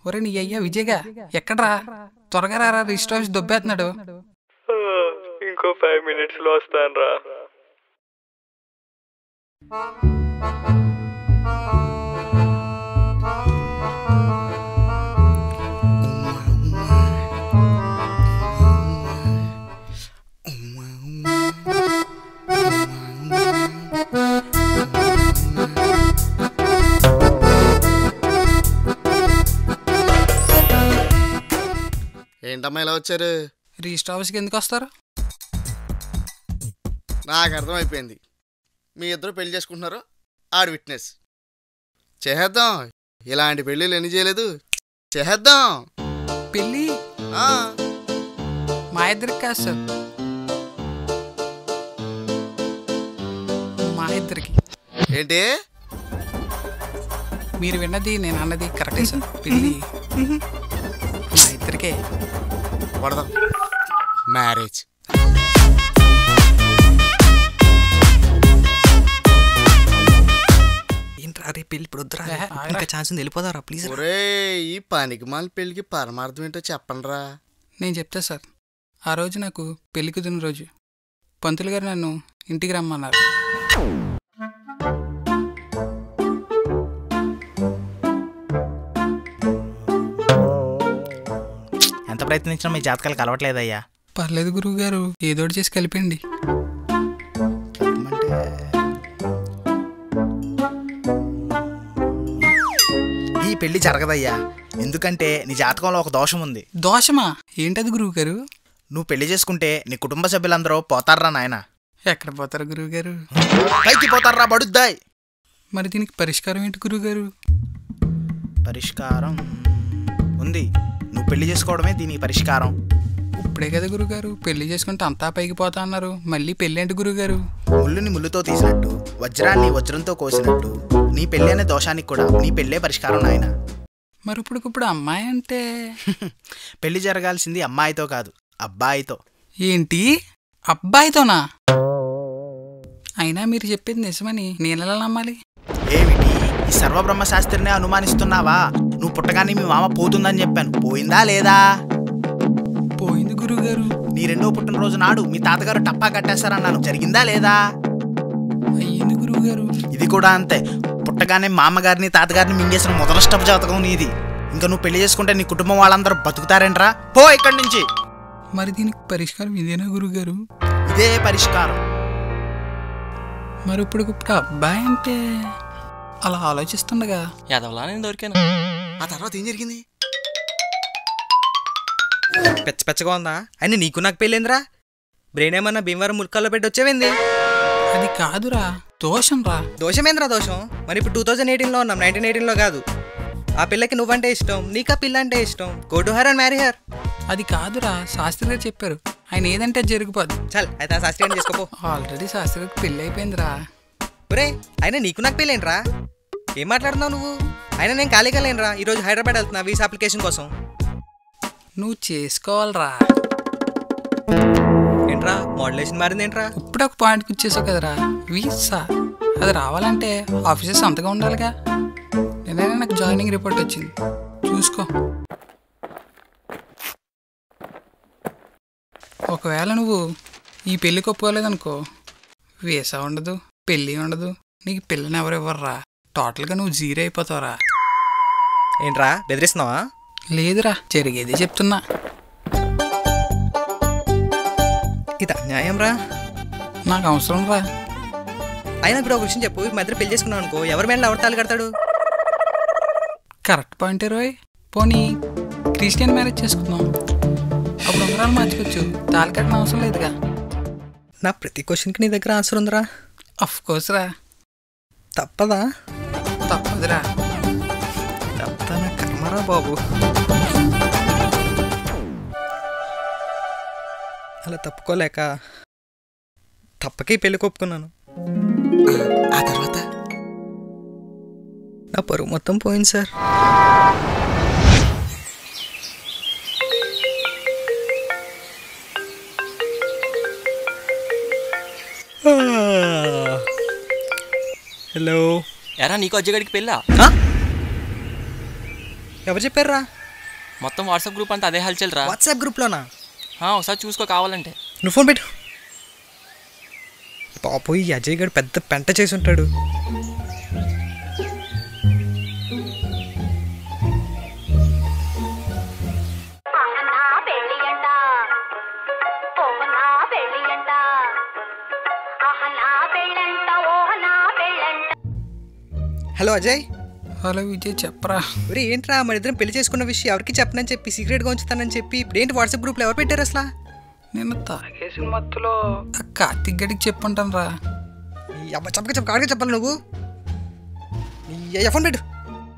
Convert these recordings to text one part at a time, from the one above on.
ఒరే నీ అయ్యా విజయ్గా ఎక్కడ్రా త్వరగా రారా రిజిస్టర్ ఆఫీస్ దొబ్బేస్తున్నాడు ఇంకో ఫైవ్ మినిట్స్ లో వస్తాను రా ఏంటమ్మా ఇలా వచ్చారు రిజిస్టర్ ఆఫీస్కి ఎందుకు వస్తారు నాకు అర్థమైపోయింది మీ ఇద్దరు పెళ్లి చేసుకుంటున్నారు ఆడు విట్నెస్ చేసేద్దాం ఇలాంటి పెళ్ళిళ్ళు ఎన్ని చేయలేదు చేసేద్దాం పెళ్ళి ఆ, మా ఇద్దరికి కాదు సార్ మా ఇద్దరికి ఏంటి మీరు విన్నది నేను అన్నది కరెక్టే సార్ పెళ్ళి మా ఇద్దరికే పడదాం మ్యారేజ్ ఏంట్రా రే పెళ్ళి ఇప్పుడు వద్దురా ఏహే, ఆగరా. ఇంకా ఛాన్స్ ఉంది వెళ్ళిపోదారా ప్లీజ్ ఒరే ఈ పనికి మాల పెళ్ళికి పరమార్థం ఏంటో చెప్పండి రా నేను చెప్తా సార్ ఆ రోజు నాకు పెళ్లి కుదిరిన రోజు పంతులు గారు నన్ను ఇంటికి రమ్మన్నారు ఎంత ప్రయత్నించినా మీ జాతకాలు కలవట్లేదయ్యా పర్లేదు గురువు గారు ఏదోటి చేసి కలిపండి ఈ పెళ్లి జరగదయ్యా ఎందుకంటే నీ జాతకంలో ఒక దోషం ఉంది దోషమా ఏంటది గురువు గారు నువ్వు పెళ్లి చేసుకుంటే నీ కుటుంబ సభ్యులందరూ పోతారా నాయన ఎక్కడ పోతారు గురువు గారు పైకి పోతారా బడుద్దాయ్ మరి దీనికి పరిష్కారం ఏంటి గురువు గారు పరిష్కారం ఉంది నువ్వు పెళ్లి చేసుకోవడమే దీనికి పరిష్కారం ఇప్పుడే కదా గురుగారు పెళ్లి చేసుకుంటే అంతా పైకి పోతా అన్నారు మళ్ళీ పెళ్ళి ఏంటి గురుగారు ముళ్ళుని ముళ్ళుతో తీసినట్టు వజ్రాన్ని వజ్రంతో కోసినట్టు నీ పెళ్ళి అనే దోషానికి కూడా నీ పెళ్ళే పరిష్కారం నాయన మరి ఇప్పుడు ఇప్పుడు అమ్మాయి అంటే పెళ్లి జరగాల్సింది అమ్మాయితో కాదు అబ్బాయితో ఏంటి అబ్బాయితోనా అయినా మీరు చెప్పేది నిజమని నేను ఎలా నమ్మాలి ఏమిటి ఈ సర్వబ్రహ్మ శాస్త్రినే అనుమానిస్తున్నావా నువ్వు పుట్టగానే మీ మామ పోతుందని చెప్పాను పోయిందా లేదా పోయింది గురుగారు నీ రెండో పుట్టినరోజు నాడు మీ తాతగారు టప్పా కట్టేశారన్నాను జరిగిందా లేదా అయ్యింది గురువుగారు ఇది కూడా అంతే పుట్టగానే మా అమ్మగారిని తాతగారిని మింగేసిన మొదలష్టపు జాతకం నీది ఇంకా నువ్వు పెళ్లి చేసుకుంటే నీ కుటుంబం వాళ్ళందరూ బతుకుతారేంట్రా పో ఇక్కడి నుంచి మరి దీనికి పరిష్కారం ఇదేనా గురుగారు ఇదే పరిష్కారం మరి ఇప్పుడు ఇప్పుడు అబ్బాయి అంటే అలా ఆలోచిస్తుండగా యాదవలా నేను దొరికాను ఆ తర్వాత ఏం జరిగింది పెచ్చ పెచ్చగా ఉందా అని నీకు నాకు పెళ్ళేందిరా బ్రెయిన్ ఏమన్నా భీమవరం ముల్కల్లో పెట్టి వచ్చేవింది అది కాదురా దోషం రా దోషమేంద్రా దోషం మరి ఇప్పుడు టూ థౌజండ్ ఎయిటీన్లో ఉన్నాం నైన్టీన్ ఎయిటీన్లో కాదు ఆ పిల్లకి నువ్వంటే ఇష్టం నీకు ఆ పిల్ల అంటే ఇష్టం go to her and marry her అది కాదురా శాస్త్రి గారు చెప్పారు ఆయన ఏదంటే అది జరిగిపోద్ది చల్ అయితే ఆ శాస్త్రి అని చేసుకోపో ఆల్రెడీ శాస్త్రి గారికి పెళ్ళి అయిపోయిందిరా ఒరే అయినా నీకు నాకు పెళ్ళేంట్రా ఏం మాట్లాడుతున్నావు నువ్వు అయినా నేను ఖాళీగా లేనురా ఈరోజు హైదరాబాద్ వెళ్తున్నా వీసా అప్లికేషన్ కోసం నువ్వు చేసుకోవాలిరా ఏంట్రా మోడలేషన్ మారింది ఏంట్రా ఇప్పుడు ఒక పాయింట్కి వచ్చేసావు కదరా వీసా అది రావాలంటే ఆఫీసెస్ అంతగా ఉండాలిగా నిన్ననే నాకు జాయినింగ్ రిపోర్ట్ వచ్చింది చూసుకో ఒకవేళ నువ్వు ఈ పెళ్ళికి ఒప్పుకోలేదనుకో వీసా ఉండదు పెళ్ళి ఉండదు నీకు పిల్లని ఎవరు ఇవ్వరురా టోటల్గా నువ్వు జీరో అయిపోతావురా ఏంట్రా బెదిరిస్తున్నావా లేదురా జరిగేది చెప్తున్నా ఇది అన్యాయం రా నాకు అవసరం రా అయినా ఇప్పుడు ఒక విషయం చెప్పు ఈ మధ్య పెళ్లి చేసుకున్నావు అనుకో ఎవరి మీద ఎవరు తాళి కడతాడు కరెక్ట్ పాయింట్ రోయ్ పోనీ క్రిస్టియన్ మ్యారేజ్ చేసుకుందాం అప్పుడు ఉంగరాలు మార్చుకోవచ్చు తాళి కట్టిన అవసరం లేదుగా నా ప్రతి క్వశ్చన్కి నీ దగ్గర ఆన్సర్ ఉందిరా అఫ్ కోర్స్ రా తప్పదా తప్పదురా తప్పదా నా కర్మరా బాబు అలా తప్పుకోలేక తప్పకే పెళ్లి కొప్పుకున్నాను ఆ తర్వాత నా పరువు మొత్తం పోయింది సార్ హలో ఎరా నీకు అజ్జగడికి పెళ్ళా ఎవరు చెప్పారా మొత్తం వాట్సాప్ గ్రూప్ అంతా అదే హల్చల్ రా వాట్సాప్ గ్రూప్లోనా ఆ, ఒకసారి చూసుకో కావాలంటే నువ్వు ఫోన్ పెట్టు పాపోయి ఈ అజయ్ గడు పెద్ద పెంట చేసి ఉంటాడు అహనా పెళ్ళియంట ఓహనా పెళ్ళియంట అహనా పెళ్ళంట ఓహనా పెళ్ళంట హలో అజయ్ హలో విజయ్ చెప్పరా ఒరే ఏంట్రా మన ఇద్దరం పెళ్లి చేసుకున్న విషయం ఎవరికి చెప్పనని చెప్పి సీక్రెట్గా ఉంచుతానని చెప్పి ఇప్పుడు ఏంటి వాట్సాప్ గ్రూప్లో ఎవరు పెట్టారు అసలు నేను తాగేసిన మత్తులో ఆ కార్తిక్ గడికి చెప్పుంటాను రా ఈ అబ్బా చెప్పక చెప్పక ఆడిగా చెప్పాలి నువ్వు నీ ఫోన్ పెట్టు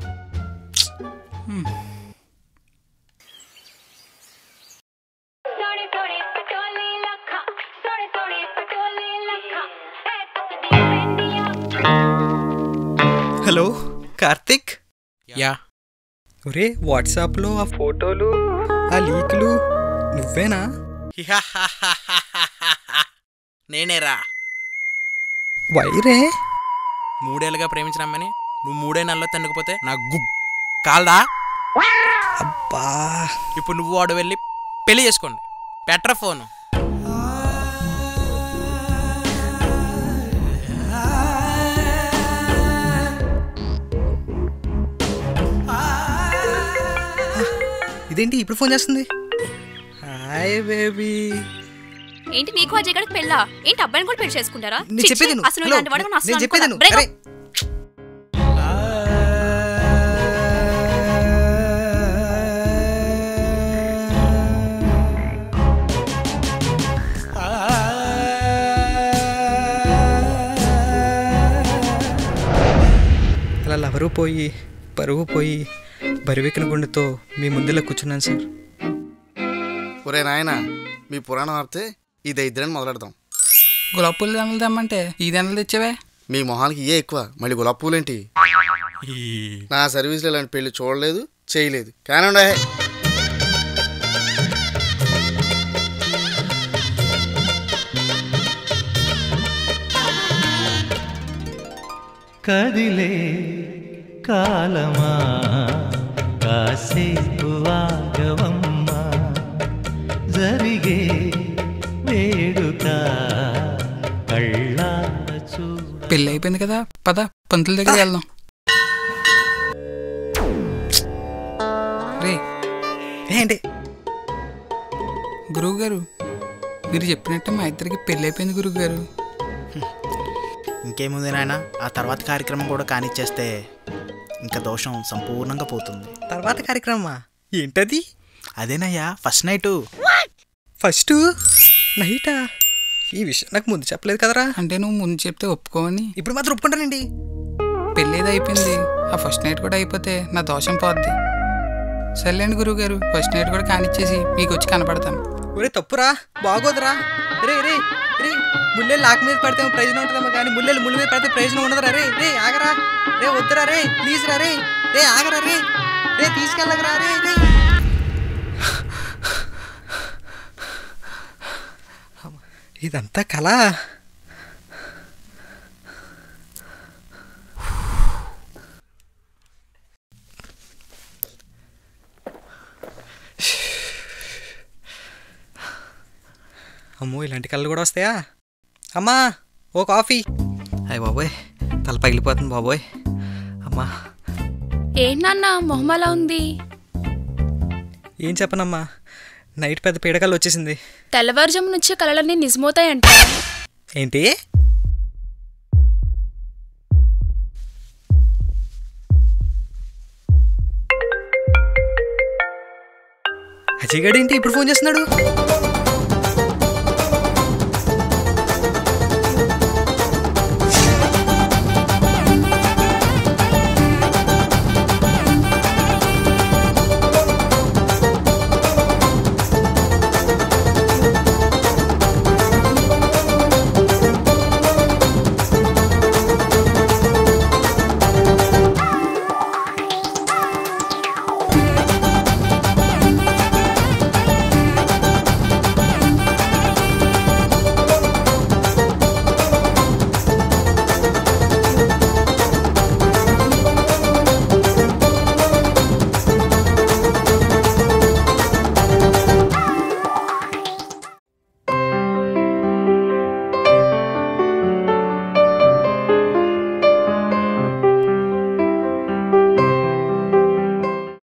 ਸੋਹਣੀ ਸੋਹਣੀ ਪਟੋਲੀ ਲੱਖਾਂ ਸੋਹਣੀ ਸੋਹਣੀ ਪਟੋਲੀ ਲੱਖਾਂ ਐ ਤੱਕਦੀ ਪੈਂਦੀਆਂ హలో కార్తిక్ యా ఒరే వాట్సాప్లో ఆ ఫోటోలు ఆ లీకులు నువ్వేనా నేనేరా వైరే మూడేళ్ళుగా ప్రేమించిన అమ్మని నువ్వు మూడే నెలల్లో తన్నుకుపోతే నాకు గు కాల్దా అబ్బా ఇప్పుడు నువ్వు వాడు వెళ్ళి పెళ్లి చేసుకోండి బెటర్ ఫోన్ ఇదేంటి ఇప్పుడు ఫోన్ చేస్తుంది హాయ్ బేబీ ఏంటి నీకు అజయ్ గడికి పెళ్ళా ఏంటి అబ్బాయిని కూడా పెళ్లి చేసుకుంటారా నేను ఛీ, చెప్పేది ఛీ, నువ్వు. అసలు హలో, ఇలాంటి వాడు నేను అసలు చెప్పేది అనుకోను. నువ్వు. Break up. అరే. అలా లవరు పోయి పరువు పోయి బరివెక్కిన గుండెతో మీ ముందులా కూర్చున్నాను సార్ ఒరే నాయన మీ పురాణం ఆపితే ఇది ఇద్దరని మొదలెడదాం గులాబీ పూలు దండలు తెమ్మంటే ఈ దండలు తెచ్చావే మీ మొహానికి ఇయే ఎక్కువ మళ్ళీ గులాబీ పూలేంటి నా సర్వీస్లో ఇలాంటి పెళ్లి చూడలేదు చేయలేదు కానండి కదిలే కాలమా కాసేపు ఆగవమ్మా జరిగే వేడుక కళ్ళార చూడ పెళ్ళి అయిపోయింది కదా పద పంతుల దగ్గర వెళ్దాం రే ఏంటి గురువు గారు మీరు చెప్పినట్టు మా ఇద్దరికి పెళ్ళి అయిపోయింది గురువు గారు ఇంకేముంది నాయన ఆ తర్వాత కార్యక్రమం కూడా కానిచ్చేస్తే ఇంకా దోషం సంపూర్ణంగా పోతుంది తర్వాత కార్యక్రమమా ఏంటది అదేనయ్యా ఫస్ట్ నైటు ఫస్ట్ నైటా ఈ విషయం నాకు ముందు చెప్పలేదు కదరా అంటే నువ్వు ముందు చెప్తే ఒప్పుకోవని ఇప్పుడు మాత్రం ఒప్పుకుంటానండి పెళ్ళి ఏదో అయిపోయింది ఆ ఫస్ట్ నైట్ కూడా అయిపోతే నా దోషం పోద్ది సర్లేండి గురువు గారు ఫస్ట్ నైట్ కూడా కానిచ్చేసి మీకు వచ్చి కనపడతాను ఒరే తప్పురా బాగోదురా రే రే రే ముల్లెలు లాక్ మీద పడితే ప్రయోజనం ఉంటుందేమో కానీ ముల్లెలు ముళ్ళు మీద పడితే ప్రయోజనం ఉండదురా రే రే ఆగరా రే వద్దురా రే ప్లీజ్ రా రే రే ఆగరా రే రే తీసుకెళ్ళగరా రే రే ఇదంతా కళ అమ్మో ఇలాంటి కళ్ళు కూడా వస్తాయా అమ్మా ఓ కాఫీ అయ్య బాబోయ్ తల పగిలిపోతుంది బాబోయ్ అమ్మా ఏంటి నాన్న మొహమలా ఉంది ఏం చెప్పనమ్మా నైట్ పెద్ద పీడకలు వచ్చేసింది తెల్లవారుజాము నుంచి కళలన్నీ నిజమవుతాయంట ఏంటి అజయ్ గడు ఏంటి ఇప్పుడు ఫోన్ చేస్తున్నాడు